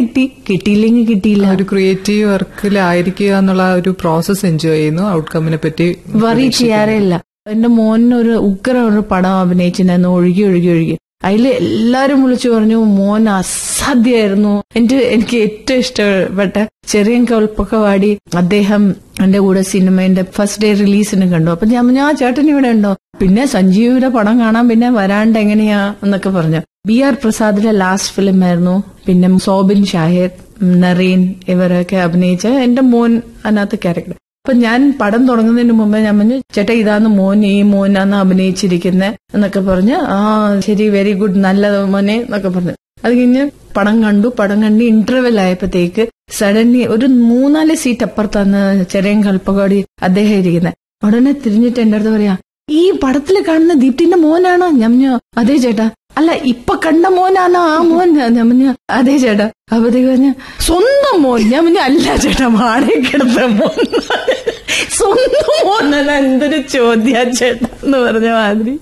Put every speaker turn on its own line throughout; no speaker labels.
കിട്ടി കിട്ടിയില്ലെങ്കിൽ കിട്ടിയില്ല
ഒരു ക്രിയേറ്റീവ് വർക്കിലായിരിക്കുക എന്നുള്ള ആ ഒരു പ്രോസസ് എൻജോയ് ചെയ്യുന്നു ഔട്ട്കമ്മിനെ പറ്റി
വറി ചെയ്യാറേ ഇല്ല എന്റെ മോന് ഒരു ഉഗ്ര ഒരു പടം അഭിനയിച്ചിട്ടുണ്ടായിരുന്നു ഒഴുകി ഒഴുകി ഒഴുകി അതിൽ എല്ലാരും വിളിച്ചു പറഞ്ഞു മോൻ അസാധ്യമായിരുന്നു എനിക്ക് എനിക്ക് ഏറ്റവും ഇഷ്ടപ്പെട്ട ചെറിയ കൽപ്പൊക്കവാടി അദ്ദേഹം എന്റെ കൂടെ സിനിമയുടെ ഫസ്റ്റ് ഡേ റിലീസിന് കണ്ടു അപ്പൊ ഞാൻ പറഞ്ഞു, ആ ചേട്ടൻ ഇവിടെ ഉണ്ടോ പിന്നെ സഞ്ജീവിയുടെ പടം കാണാൻ പിന്നെ വരാണ്ട് എങ്ങനെയാ എന്നൊക്കെ പറഞ്ഞു ബി ആർ പ്രസാദിന്റെ ലാസ്റ്റ് ഫിലിം ആയിരുന്നു പിന്നെ സോബിൻ ഷാഹിർ നറീൻ ഇവരൊക്കെ അഭിനയിച്ച എന്റെ മോൻ അതിനകത്ത് ക്യാരക്ടർ അപ്പൊ ഞാൻ പടം തുടങ്ങുന്നതിന് മുമ്പേ ഞാൻ പറഞ്ഞു ചേട്ടാ ഇതാന്ന് മോൻ ഈ മോനാന്ന് അഭിനയിച്ചിരിക്കുന്നത് എന്നൊക്കെ പറഞ്ഞ് ആ ശരി വെരി ഗുഡ് നല്ല മോനെ എന്നൊക്കെ പറഞ്ഞു അത് കഴിഞ്ഞ് പടം കണ്ടു പടം കണ്ട് ഇന്റർവെൽ ആയപ്പോഴത്തേക്ക് സഡൻലി ഒരു മൂന്നാല് സീറ്റ് അപ്പുറത്താണ് ചെറിയ കൽപ്പകോടി അദ്ദേഹം ഇരിക്കുന്നത് ഉടനെ തിരിഞ്ഞിട്ട് എന്റെ അടുത്ത് പറയാ ഈ പടത്തിൽ കാണുന്ന ദീപ്തിന്റെ മോനാണോ ഞാൻ പറഞ്ഞു അതെ ചേട്ടാ അല്ല ഇപ്പൊ കണ്ട മോനാണോ ആ മോൻ ഞാൻ പറഞ്ഞു അതെ ചേട്ടാ അപ്പത്തേക്ക് പറഞ്ഞ സ്വന്തം മോൻ ഞാൻ പറഞ്ഞു അല്ല ചേട്ടാ വാടകയ്ക്കെടുത്ത മോൻ സ്വന്തം മോനാണ് എന്തൊരു ചോദ്യ ചേട്ടാ എന്ന് പറഞ്ഞ മാതിരി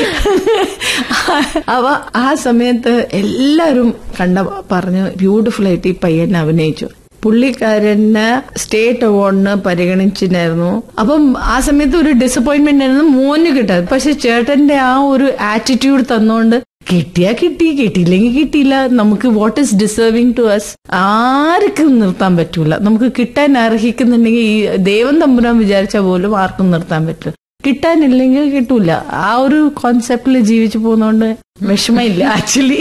അവ ആ സമയത്ത് എല്ലാരും കണ്ട പറഞ്ഞു ബ്യൂട്ടിഫുൾ ആയിട്ട് ഈ പയ്യനെ അഭിനയിച്ചു പുള്ളിക്കാരന് സ്റ്റേറ്റ് അവാർഡിന് പരിഗണിച്ചിട്ടുണ്ടായിരുന്നു അപ്പം ആ സമയത്ത് ഒരു ഡിസപ്പോയിന്റ്മെന്റ് ആയിരുന്നു മോന് കിട്ടാതെ പക്ഷെ ചേട്ടന്റെ ആ ഒരു ആറ്റിറ്റ്യൂഡ് തന്നോണ്ട് കിട്ടിയാ കിട്ടി കിട്ടിയില്ലെങ്കിൽ കിട്ടിയില്ല നമുക്ക് what is deserving to us ആർക്കും നിർത്താൻ പറ്റൂല നമുക്ക് കിട്ടാൻ അർഹിക്കുന്നുണ്ടെങ്കിൽ ഈ ദൈവം തമ്പുരാൻ വിചാരിച്ച പോലും ആർക്കും നിർത്താൻ പറ്റില്ല കിട്ടാനില്ലെങ്കിൽ കിട്ടൂല ആ ഒരു കോൺസെപ്റ്റിൽ ജീവിച്ചു പോകുന്നോണ്ട് വിഷമമില്ല ആക്ച്വലി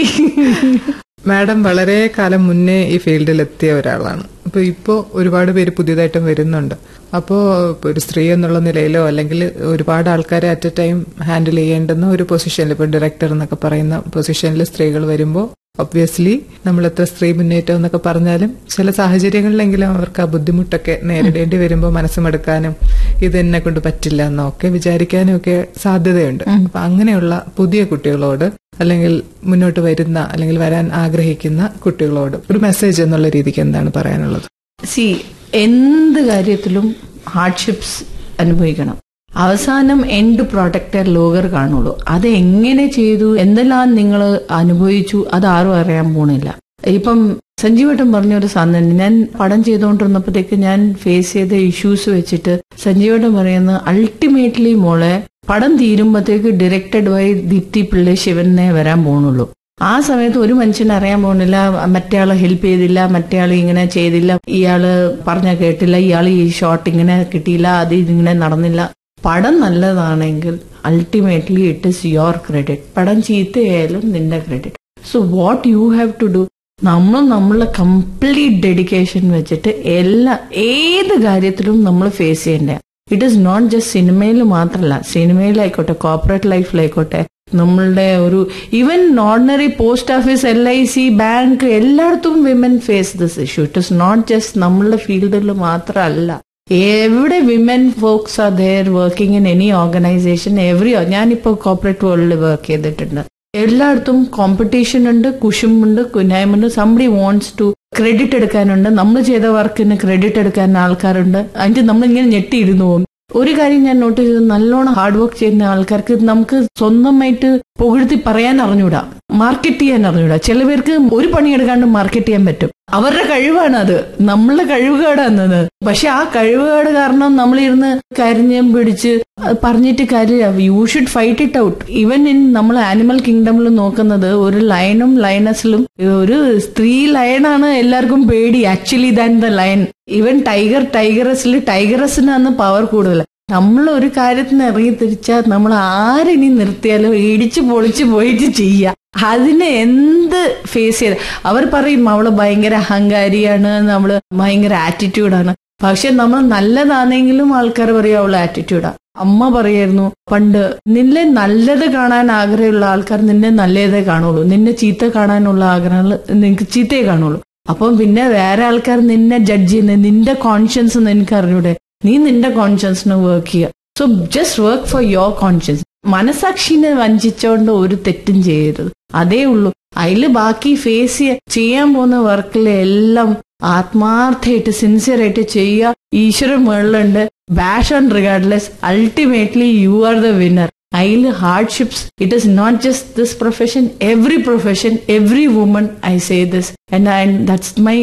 മാഡം വളരെ കാലം മുന്നേ ഈ ഫീൽഡിൽ എത്തിയ ഒരാളാണ് അപ്പൊ ഇപ്പോ ഒരുപാട് പേര് പുതിയതായിട്ടും വരുന്നുണ്ട് അപ്പോ ഇപ്പൊ ഒരു സ്ത്രീ എന്നുള്ള നിലയിലോ അല്ലെങ്കിൽ ഒരുപാട് ആൾക്കാരെ അറ്റ് എ ടൈം ഹാൻഡിൽ ചെയ്യേണ്ടുന്ന ഒരു പൊസിഷനിൽ ഇപ്പൊ ഡയറക്ടർ എന്നൊക്കെ പറയുന്ന പൊസിഷനിൽ സ്ത്രീകൾ വരുമ്പോൾ ഒബ്വിയസ്ലി നമ്മൾ എത്ര സ്ത്രീ മുന്നേറ്റം എന്നൊക്കെ പറഞ്ഞാലും ചില സാഹചര്യങ്ങളിലെങ്കിലും അവർക്ക് ആ ബുദ്ധിമുട്ടൊക്കെ നേരിടേണ്ടി വരുമ്പോൾ മനസ്സുമെടുക്കാനും ഇത് എന്നെ കൊണ്ട് പറ്റില്ല എന്നൊക്കെ വിചാരിക്കാനും ഒക്കെ സാധ്യതയുണ്ട് അപ്പൊ അങ്ങനെയുള്ള പുതിയ കുട്ടികളോട് അല്ലെങ്കിൽ മുന്നോട്ട് വരുന്ന അല്ലെങ്കിൽ വരാൻ ആഗ്രഹിക്കുന്ന കുട്ടികളോട് ഒരു മെസ്സേജ് എന്നുള്ള രീതിക്ക് എന്താണ് പറയാനുള്ളത്
സി എന്ത് കാര്യത്തിലും ഹാർഡ്ഷിപ്സ് അനുഭവിക്കണം അവസാനം എൻഡ് പ്രോഡക്റ്റ് ലോകർ കാണുള്ളൂ അത് എങ്ങനെ ചെയ്തു എന്തെല്ലാം നിങ്ങൾ അനുഭവിച്ചു അത് ആരും അറിയാൻ പോണില്ല ഇപ്പം സഞ്ജീവട്ടം പറഞ്ഞ ഒരു സാധനം ഞാൻ പടം ചെയ്തുകൊണ്ടിരുന്നപ്പോഴത്തേക്ക് ഞാൻ ഫേസ് ചെയ്ത ഇഷ്യൂസ് വെച്ചിട്ട് സഞ്ജീവട്ടം പറയുന്നത് അൾട്ടിമേറ്റ്ലി മോളെ പടം തീരുമ്പോഴത്തേക്ക് ഡയറക്റ്റഡ് ബൈ ദീപ്തി പിള്ളേ ശിവനെ വരാൻ പോണുള്ളൂ ആ സമയത്ത് ഒരു മനുഷ്യനെ അറിയാൻ പോകുന്നില്ല മറ്റേയാള് ഹെൽപ്പ് ചെയ്തില്ല മറ്റേയാള് ഇങ്ങനെ ചെയ്തില്ല ഇയാള് പറഞ്ഞ കേട്ടില്ല ഇയാൾ ഈ ഷോട്ട് ഇങ്ങനെ കിട്ടിയില്ല അത് ഇതിങ്ങനെ നടന്നില്ല പടം നല്ലതാണെങ്കിൽ ultimately it is your credit പടം ചീത്തയായാലും നിന്റെ credit so what you have to do നമ്മൾ നമ്മളെ കംപ്ലീറ്റ് ഡെഡിക്കേഷൻ വെച്ചിട്ട് എല്ലാ ഏത് കാര്യത്തിലും നമ്മൾ ഫേസ് ചെയ്യണ്ടേ ഇറ്റ് ഇസ് നോട്ട് ജസ്റ്റ് സിനിമയിൽ മാത്രമല്ല സിനിമയിലായിക്കോട്ടെ കോർപ്പറേറ്റ് ലൈഫിലായിക്കോട്ടെ നമ്മളുടെ ഒരു even ordinary post office L I C bank എല്ലായിടത്തും women face this issue it is not just നമ്മളുടെ ഫീൽഡിൽ മാത്രമല്ല എവിടെ women folks are there working in any organisation every ഞാനിപ്പോ കോർപ്പറേറ്റ് വേൾഡിൽ വർക്ക് ചെയ്തിട്ടുണ്ട് എല്ലായിടത്തും കോമ്പറ്റീഷൻ ഉണ്ട് കുശുമ്പുണ്ട് കുന്നായ്മുണ്ട് സംബടി വോൺസ് ടു ക്രെഡിറ്റ് എടുക്കാനുണ്ട് നമ്മൾ ചെയ്ത വർക്കിന് ക്രെഡിറ്റ് എടുക്കാൻ ആൾക്കാരുണ്ട് അതിന് നമ്മൾ ഇങ്ങനെ ഞെട്ടിയിരുന്നു പോകും ഒരു കാര്യം ഞാൻ നോട്ട് ചെയ്തത് നല്ലോണം ഹാർഡ് വർക്ക് ചെയ്യുന്ന ആൾക്കാർക്ക് നമുക്ക് സ്വന്തമായിട്ട് പുകഴ്ത്തി പറയാൻ അറിഞ്ഞൂടാ മാർക്കറ്റ് ചെയ്യാൻ അറിഞ്ഞൂടാ ചില പേർക്ക് ഒരു പണിയെടുക്കാണ്ട് മാർക്കറ്റ് ചെയ്യാൻ പറ്റും അവരുടെ കഴിവാണ് അത് നമ്മളുടെ കഴിവുകേടാന്നത് പക്ഷെ ആ കഴിവുകേട് കാരണം നമ്മളിരുന്ന് കരിഞ്ഞും പിടിച്ച് അത് പറഞ്ഞിട്ട് കാര്യം you should fight it out even in നമ്മൾ ആനിമൽ കിങ്ഡമിൽ നോക്കുന്നത് ഒരു ലയണും ലയനസിലും ഒരു സ്ത്രീ ലയണാണ് എല്ലാവർക്കും പേടി actually than the lion even tiger ടൈഗറസിൽ ടൈഗറസിനാണ് പവർ കൂടുതൽ നമ്മൾ ഒരു കാര്യത്തിന് ഇറങ്ങി തിരിച്ചാൽ നമ്മൾ ആരിനി നിർത്തിയാലും ഇടിച്ചു പൊളിച്ചു പോയിട്ട് ചെയ്യുക അതിന് എന്ത് ഫേസ് ചെയ്ത് അവർ പറയും അവള് ഭയങ്കര അഹങ്കാരിയാണ് നമ്മള് ഭയങ്കര ആറ്റിറ്റ്യൂഡാണ് പക്ഷെ നമ്മൾ നല്ലതാണെങ്കിലും ആൾക്കാർ പറയും അവള് ആറ്റിറ്റ്യൂഡാ അമ്മ പറയായിരുന്നു പണ്ട് നിന്നെ നല്ലത് കാണാൻ ആഗ്രഹമുള്ള ആൾക്കാർ നിന്നെ നല്ലതേ കാണുള്ളൂ നിന്നെ ചീത്ത കാണാനുള്ള ആഗ്രഹങ്ങൾ നിനക്ക് ചീത്തയെ കാണുള്ളൂ അപ്പം പിന്നെ വേറെ ആൾക്കാർ നിന്നെ ജഡ്ജ് ചെയ്യുന്നത് നിന്റെ കോൺഷ്യൻസ് നിനക്ക് അറിഞ്ഞൂടെ നീ നിന്റെ കോൺഷ്യൻസിന് വർക്ക് ചെയ്യുക so just work for your conscience മനസാക്ഷിനെ വഞ്ചിച്ചോണ്ട് ഒരു തെറ്റും ചെയ്യരുത് അതേ ഉള്ളൂ അതില് ബാക്കി ഫേസ് ചെയ്യാൻ പോകുന്ന വർക്കിലെല്ലാം ആത്മാർത്ഥമായിട്ട് സിൻസിയർ ആയിട്ട് ചെയ്യുക ഈശ്വരൻ മുകളിലുണ്ട് bash on regardless ultimately you are the winner അതിൽ hardships it is not just this profession every profession every woman I say this and that's my